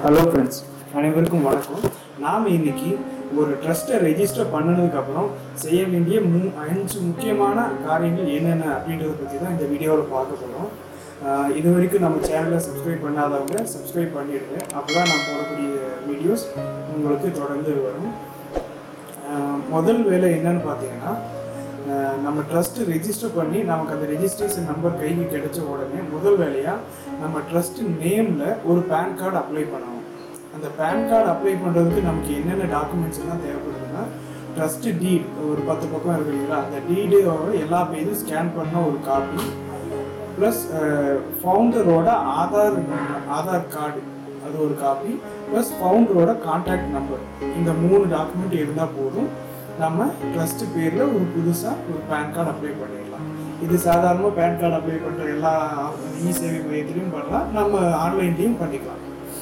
hello friends அனைவருக்கும் வணக்கம் நாம் இன்னைக்கு ஒரு ட்ரஸ்ட்டை ரெஜிஸ்டர் பண்ணதுக்கப்புறம் செய்ய வேண்டிய மூ அஞ்சு முக்கியமான காரியங்கள் என்னென்ன அப்படின்றத பற்றி தான் இந்த வீடியோவில் பார்க்க போகிறோம் இது வரைக்கும் நம்ம சேனலை சப்ஸ்கிரைப் பண்ணாதவங்க சப்ஸ்கிரைப் பண்ணிடுங்க அப்போ தான் நான் போடக்கூடிய வீடியோஸ் உங்களுக்கு தொடர்ந்து வரும் ஆஹ் முதல் வேலை என்னன்னு பார்த்தீங்கன்னா ஆஹ் நம்ம ட்ரஸ்ட் ரெஜிஸ்டர் பண்ணி நமக்கு அந்த ரெஜிஸ்ட்ரேஷன் நம்பர் கைக்கு கிடைச்ச உடனே முதல் வேலையாக நம்ம ட்ரஸ்ட் நேமில் ஒரு பேன் கார்டு அப்ளை பண்ணணும் அந்த பேன் கார்டு அப்ளை பண்ணுறதுக்கு நமக்கு என்னென்ன டாக்குமெண்ட்ஸ் எல்லாம் தேவைப்படுதுன்னா ட்ரஸ்ட் டீட் ஒரு பத்து பக்கம் இருக்கு இல்லைங்களா அந்த டீடோட எல்லா பேஜும் ஸ்கேன் பண்ண ஒரு காப்பி ப்ளஸ் ஃபவுண்டரோட ஆதார் ஆதார் கார்டு அது ஒரு காப்பி ப்ளஸ் ஃபவுண்டரோட கான்டாக்ட் நம்பர் இந்த மூணு டாக்குமெண்ட் இருந்தால் போதும் நம்ம ட்ரஸ்ட் பேரில் ஒரு புதுசாக ஒரு பேன் கார்டு அப்ளை பண்ணிடலாம் இது சாதாரணமாக பேன் கார்டு அப்ளை பண்ணுற எல்லா இ சேவை மையத்திலையும் பண்ணலாம் நம்ம ஆன்லைன்லேயும் பண்ணிக்கலாம்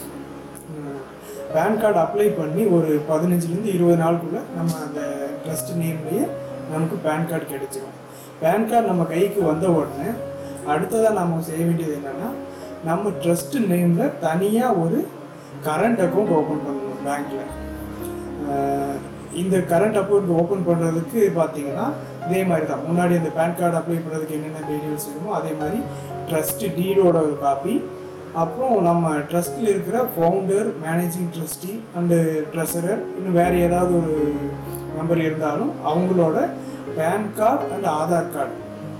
பேன் கார்டு அப்ளை பண்ணி ஒரு பதினஞ்சுலேருந்து இருபது நாளுக்குள்ளே நம்ம அந்த ட்ரஸ்ட் நேம்லேயே நமக்கு பேன் கார்டு கிடைச்சிடும் பேன் கார்டு நம்ம கைக்கு வந்த உடனே அடுத்ததாக நம்ம செய்ய வேண்டியது என்னென்னா நம்ம ட்ரஸ்ட் நேமில் தனியாக ஒரு கரண்ட் அக்கௌண்ட் ஓப்பன் பண்ணணும் பேங்க்கில் இந்த கரண்ட் அக்கௌண்ட் ஓப்பன் பண்ணுறதுக்கு பார்த்தீங்கன்னா இதே மாதிரி தான் முன்னாடி அந்த பேன் கார்டு அப்ளை பண்ணுறதுக்கு என்னென்ன டீட்டெயில்ஸ் இருக்குமோ அதே மாதிரி ட்ரஸ்ட் டீடோட ஒரு காப்பி அப்புறம் நம்ம ட்ரஸ்ட்டில் இருக்கிற founder managing trustee and treasurer இன்னும் வேறு ஏதாவது ஒரு நம்பர் இருந்தாலும் அவங்களோட PAN card and Aadhaar card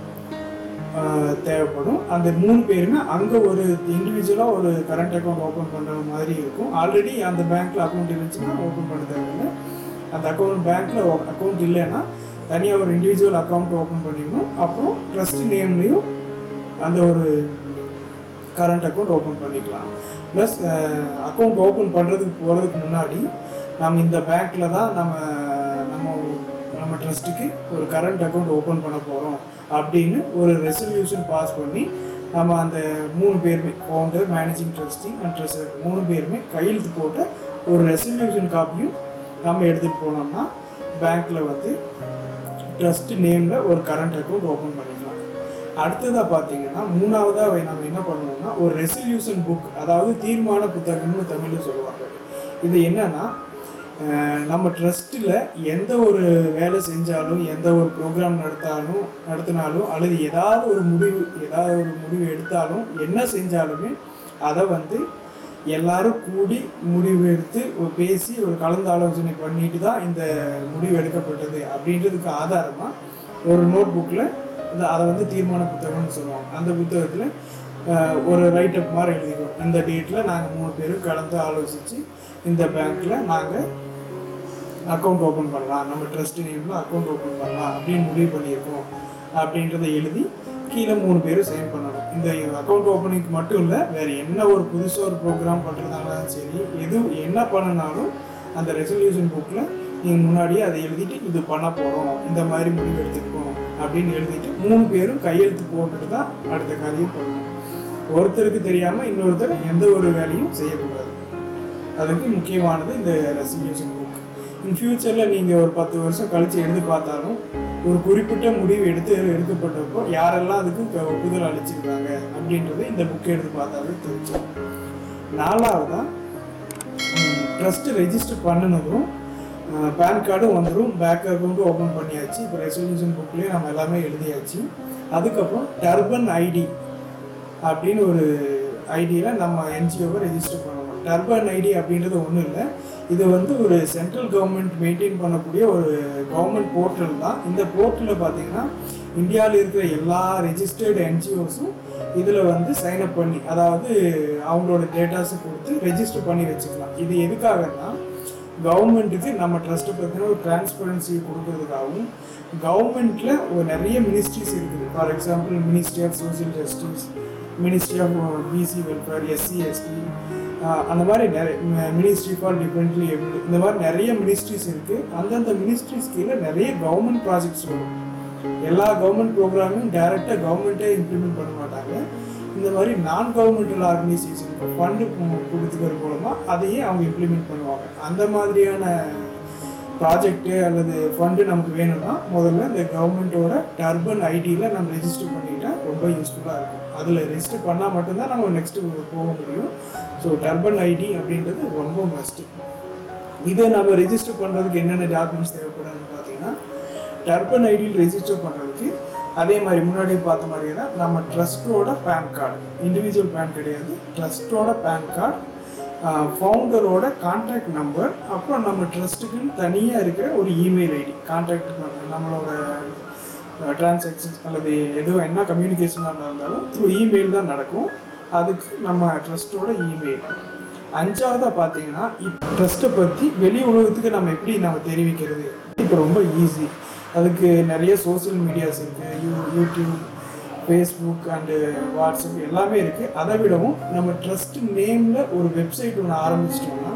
தேவைப்படும் அந்த மூணு பேருமே அங்கே ஒரு இண்டிவிஜுவலாக ஒரு கரண்ட் அக்கௌண்ட் ஓப்பன் பண்ணுற மாதிரி இருக்கும் ஆல்ரெடி அந்த பேங்க்கில் அக்கௌண்ட் இருந்துச்சுன்னா ஓப்பன் பண்ண தேவையில்லை அந்த அக்கௌண்ட் பேங்க்கில் அக்கௌண்ட் இல்லைன்னா தனியாக ஒரு இண்டிவிஜுவல் அக்கௌண்ட் ஓப்பன் பண்ணிக்கணும் அப்புறம் ட்ரஸ்ட் நேம்லேயும் அந்த ஒரு கரண்ட் அக்கௌண்ட் ஓப்பன் பண்ணிக்கலாம் ப்ளஸ் அக்கௌண்ட் ஓப்பன் பண்ணுறதுக்கு போகிறதுக்கு முன்னாடி நம்ம இந்த பேங்க்கில் தான் நம்ம நம்ம நம்ம ட்ரஸ்ட்டுக்கு ஒரு கரண்ட் அக்கௌண்ட் ஓப்பன் பண்ண போகிறோம் அப்படின்னு ஒரு ரெசல்யூஷன் பாஸ் பண்ணி நம்ம அந்த மூணு பேருமே founder managing trustee and treasurer மூணு பேருமே கையெழுத்து போட்ட ஒரு ரெசல்யூஷன் காப்பியும் நம்ம எடுத்துகிட்டு போனோம்னா பேங்க்கில் வந்து ட்ரஸ்ட் நேமில் ஒரு கரண்ட் அக்கௌண்ட் ஓப்பன் பண்ணிக்கலாம் அடுத்ததாக பார்த்தீங்கன்னா மூணாவதாக நம்ம என்ன பண்ணணும்னா ஒரு ரெசல்யூஷன் புக் அதாவது தீர்மான புத்தகம்னு தமிழில் சொல்லுவாங்க இது என்னன்னா நம்ம ட்ரஸ்ட்டில் எந்த ஒரு வேலை செஞ்சாலும் எந்த ஒரு ப்ரோக்ராம் நடத்தாலும் நடத்தினாலும் அல்லது ஏதாவது ஒரு முடிவு ஏதாவது ஒரு முடிவு எடுத்தாலும் என்ன செஞ்சாலுமே அதை வந்து எல்லாரும் கூடி முடிவு எடுத்து ஒரு பேசி ஒரு கலந்து ஆலோசனை பண்ணிட்டு தான் இந்த முடிவு எடுக்கப்பட்டது அப்படின்றதுக்கு ஆதாரமாக ஒரு நோட் புக்கில் இந்த அதை வந்து தீர்மான புத்தகம்னு சொல்லுவாங்க அந்த புத்தகத்தில் ஒரு ரைட்டப் மாதிரி எழுதிக்கிறோம் இந்த டேட்டில் நாங்கள் மூணு பேரும் கலந்து ஆலோசித்து இந்த பேங்க்கில் நாங்கள் அக்கௌண்ட் ஓப்பன் பண்ணலாம் நம்ம ட்ரஸ்ட் நேமில் அக்கௌண்ட் ஓப்பன் பண்ணலாம் அப்படின்னு முடிவு பண்ணியிருக்கோம் அப்படின்றத எழுதி கீழே மூணு பேரும் சைன் பண்ணணும் இந்த அக்கௌண்ட் ஓப்பனிங்க்கு மட்டும் இல்லை வேறு என்ன ஒரு புதுசாக ஒரு ப்ரோக்ராம் பண்ணுறதாலும் சரி எது என்ன பண்ணினாலும் அந்த ரெசல்யூஷன் புக்கில் நீங்கள் முன்னாடியே அதை எழுதிட்டு இது பண்ண போகிறோம் இந்த மாதிரி முடிவு எடுத்துருக்கோம் அப்படின்னு எழுதிட்டு மூணு பேரும் கையெழுத்து போட்டுட்டு தான் அடுத்த காரியம் பண்ணணும் ஒருத்தருக்கு தெரியாமல் இன்னொருத்தர் எந்த ஒரு வேலையும் செய்யக்கூடாது அதுக்கு முக்கியமானது இந்த ரெசல்யூஷன் புக் இன் ஃப்யூச்சரில் நீங்கள் ஒரு பத்து வருஷம் கழித்து எடுத்து பார்த்தாலும் ஒரு குறிப்பிட்ட முடிவு எடுத்து எடுக்கப்பட்டப்போ யாரெல்லாம் அதுக்கு ஒப்புதல் அளிச்சிருக்காங்க அப்படின்றது இந்த புக்கை எடுத்து பார்த்தாலே தெரிஞ்சிடும் நாலாவதாக ட்ரஸ்ட்டு ரெஜிஸ்டர் பண்ணினதும் பேன் கார்டும் வந்துடும் பேங்க் அக்கௌண்ட்டும் ஓப்பன் பண்ணியாச்சு இப்போ ரெசல்யூஷன் புக்லேயே நம்ம எல்லாமே எழுதியாச்சு அதுக்கப்புறம் டர்பன் ஐடி அப்படின்னு ஒரு ஐடியில் நம்ம என்ஜிஓவை ரெஜிஸ்டர் பண்ணணும் டர்பன் ஐடி அப்படின்றது ஒன்றும் இல்லை இது வந்து ஒரு சென்ட்ரல் கவர்மெண்ட் மெயின்டைன் பண்ணக்கூடிய ஒரு கவர்மெண்ட் போர்ட்டல் தான் இந்த போர்ட்டலில் பார்த்தீங்கன்னா இந்தியாவில் இருக்கிற எல்லா ரெஜிஸ்டர்டு என்ஜிஓஸும் இதில் வந்து சைன் அப் பண்ணி அதாவது அவங்களோட டேட்டாஸை கொடுத்து ரெஜிஸ்டர் பண்ணி வச்சுக்கலாம் இது எதுக்காகன்னா கவர்மெண்ட்டுக்கு நம்ம ட்ரஸ்ட்டை பற்றின ஒரு டிரான்ஸ்பரன்சி கொடுக்கறதுக்காகவும் கவர்மெண்ட்டில் ஒரு நிறைய மினிஸ்ட்ரிஸ் இருக்குது for example ministry of social justice ministry of BC welfare SC ST அந்த மாதிரி நிறைய மினிஸ்ட்ரி ஃபார் டிஃபரெண்ட்லி எபிள் இந்த மாதிரி நிறைய மினிஸ்ட்ரிஸ் இருக்குது அந்தந்த மினிஸ்ட்ரிஸ் கீழே நிறைய கவர்மெண்ட் ப்ராஜெக்ட்ஸ் வரும் எல்லா கவர்மெண்ட் ப்ரோக்ராமும் டைரெக்டாக கவர்மெண்ட்டே இம்ப்ளிமெண்ட் பண்ண மாட்டாங்க இந்த மாதிரி நான் கவர்மெண்டல் ஆர்கனைசேஷனுக்கு ஃபண்டு கொடுத்துக்கிற மூலமாக அதையே அவங்க இம்ப்ளிமெண்ட் பண்ணுவாங்க அந்த மாதிரியான ப்ராஜெக்ட்டு அல்லது ஃபண்டு நமக்கு வேணும்னா முதல்ல இந்த கவர்மெண்ட்டோட டர்பன் ஐடியில் நம்ம ரெஜிஸ்டர் பண்ணிட்டா ரொம்ப யூஸ்ஃபுல்லாக இருக்கும் அதில் ரெஜிஸ்டர் பண்ணால் மட்டும்தான் நம்ம நெக்ஸ்ட்டு போக முடியும் ஸோ டர்பன் ஐடி அப்படின்றது ரொம்ப மஸ்ட்டு இதை நம்ம ரெஜிஸ்டர் பண்ணுறதுக்கு என்னென்ன டாக்குமெண்ட்ஸ் தேவைப்படும்னு பார்த்தீங்கன்னா டர்பன் ஐடியில் ரெஜிஸ்டர் பண்ணுறதுக்கு அதே மாதிரி முன்னாடி பார்த்த மாதிரியே தான் நம்ம ட்ரஸ்ட்டோட பேன் கார்டு இண்டிவிஜுவல் பேன் கிடையாது ட்ரஸ்ட்டோட பேன் கார்டு ஃபவுண்டரோட கான்டாக்ட் நம்பர் அப்புறம் நம்ம ட்ரஸ்ட்டுக்குன்னு தனியாக இருக்கிற ஒரு இமெயில் ஐடி கான்டாக்ட் நம்மளோட டிரான்சாக்ஷன்ஸ் அல்லது எதுவும் என்ன கம்யூனிகேஷனாக இருந்தாலும் த்ரூ இமெயில் தான் நடக்கும் அதுக்கு நம்ம ட்ரஸ்ட்டோட இமெயில் அஞ்சாவதாக பார்த்தீங்கன்னா இப்போ ட்ரஸ்ட்டை பற்றி வெளி உலகத்துக்கு நம்ம எப்படி நம்ம தெரிவிக்கிறது இப்போ ரொம்ப ஈஸி அதுக்கு நிறைய சோஷியல் மீடியாஸ் இருக்குது you YouTube Facebook and WhatsApp எல்லாமே இருக்குது அதை விடவும் நம்ம ட்ரஸ்ட் நேமில் ஒரு வெப்சைட் ஒன்று ஆரம்பிச்சிட்டோம்னா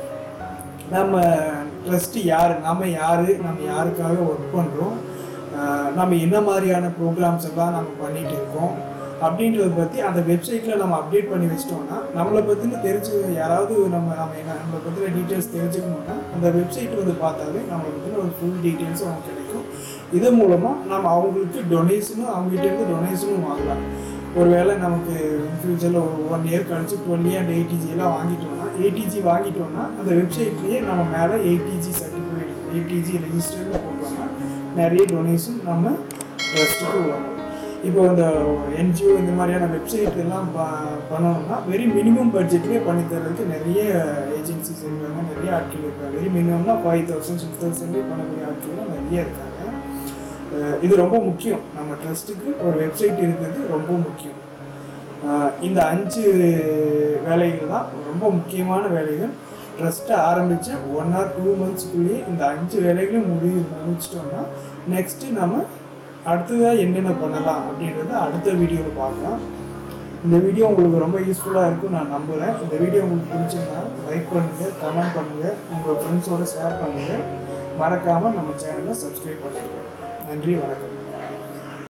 நம்ம ட்ரஸ்ட்டு யார் நம்ம யார் நம்ம யாருக்காக ஒர்க் பண்ணுறோம் நம்ம என்ன மாதிரியான ப்ரோக்ராம்ஸ் எல்லாம் நம்ம பண்ணிகிட்டு இருக்கோம் அப்படின்றத பற்றி அந்த வெப்சைட்டில் நம்ம அப்டேட் பண்ணி வச்சிட்டோம்னா நம்மளை பற்றின தெரிஞ்சு யாராவது நம்ம நம்ம என்ன நம்மளை பற்றின டீட்டெயில்ஸ் தெரிஞ்சுக்கணும்னா அந்த வெப்சைட் வந்து பார்த்தாலே நம்மளை பற்றின ஒரு ஃபுல் டீட்டெயில்ஸும் அவங்களுக்கு கிடைக்கும் இது மூலமாக நம்ம அவங்களுக்கு டொனேஷனும் அவங்ககிட்டேருந்து டொனேஷனும் வாங்கலாம் ஒருவேளை நமக்கு ஃப்யூச்சரில் ஒரு ஒன் இயர் கழிச்சு டுவெல் இயர் ஏடிஜி எல்லாம் வாங்கிட்டோம்னா ஏடிஜி வாங்கிட்டோம்னா அந்த வெப்சைட்லேயே நம்ம மேலே ஏடிஜி சர்டிஃபிகேட் ஏடிஜி ரெஜிஸ்டர்னு போட்டோம்னா நிறைய டொனேஷன் நம்ம ட்ரஸ்ட்டுக்கு வரும் இப்போ இந்த என்ஜிஓ இந்த மாதிரியான வெப்சைட் எல்லாம் ப பண்ணணும்னா வெரி மினிமம் பட்ஜெட்லேயே பண்ணி தரதுக்கு நிறைய ஏஜென்சிஸ் இருக்காங்க நிறைய ஆட்கள் இருக்காங்க வெரி மினிமம்னா ஃபைவ் தௌசண்ட் சிக்ஸ் தௌசண்ட்லேயே பண்ணக்கூடிய ஆட்கள்லாம் நிறைய இருக்காங்க அஹ் இது ரொம்ப முக்கியம் நம்ம ட்ரஸ்ட்டுக்கு ஒரு வெப்சைட் இருக்கிறது ரொம்ப முக்கியம் அஹ் இந்த அஞ்சு வேலைகள் தான் ரொம்ப முக்கியமான வேலைகள் ட்ரஸ்ட்டை ஆரம்பித்து ஒன் ஆர் டூ மந்த்ஸ்க்குள்ளேயே இந்த அஞ்சு வேலைகளும் முடிவு முடிச்சிட்டோம்னா நெக்ஸ்ட்டு நம்ம அடுத்ததாக என்னென்ன பண்ணலாம் அப்படின்றத அடுத்த வீடியோவில் பார்க்கலாம் இந்த வீடியோ உங்களுக்கு ரொம்ப யூஸ்ஃபுல்லாக இருக்கும் நான் நம்புகிறேன் இந்த வீடியோ உங்களுக்கு பிடிச்சிருந்தா லைக் பண்ணுங்கள் கமெண்ட் பண்ணுங்கள் உங்கள் ஃப்ரெண்ட்ஸோடு ஷேர் பண்ணுங்கள் மறக்காமல் நம்ம சேனலை சப்ஸ்கிரைப் பண்ணுங்கள் நன்றி வணக்கம்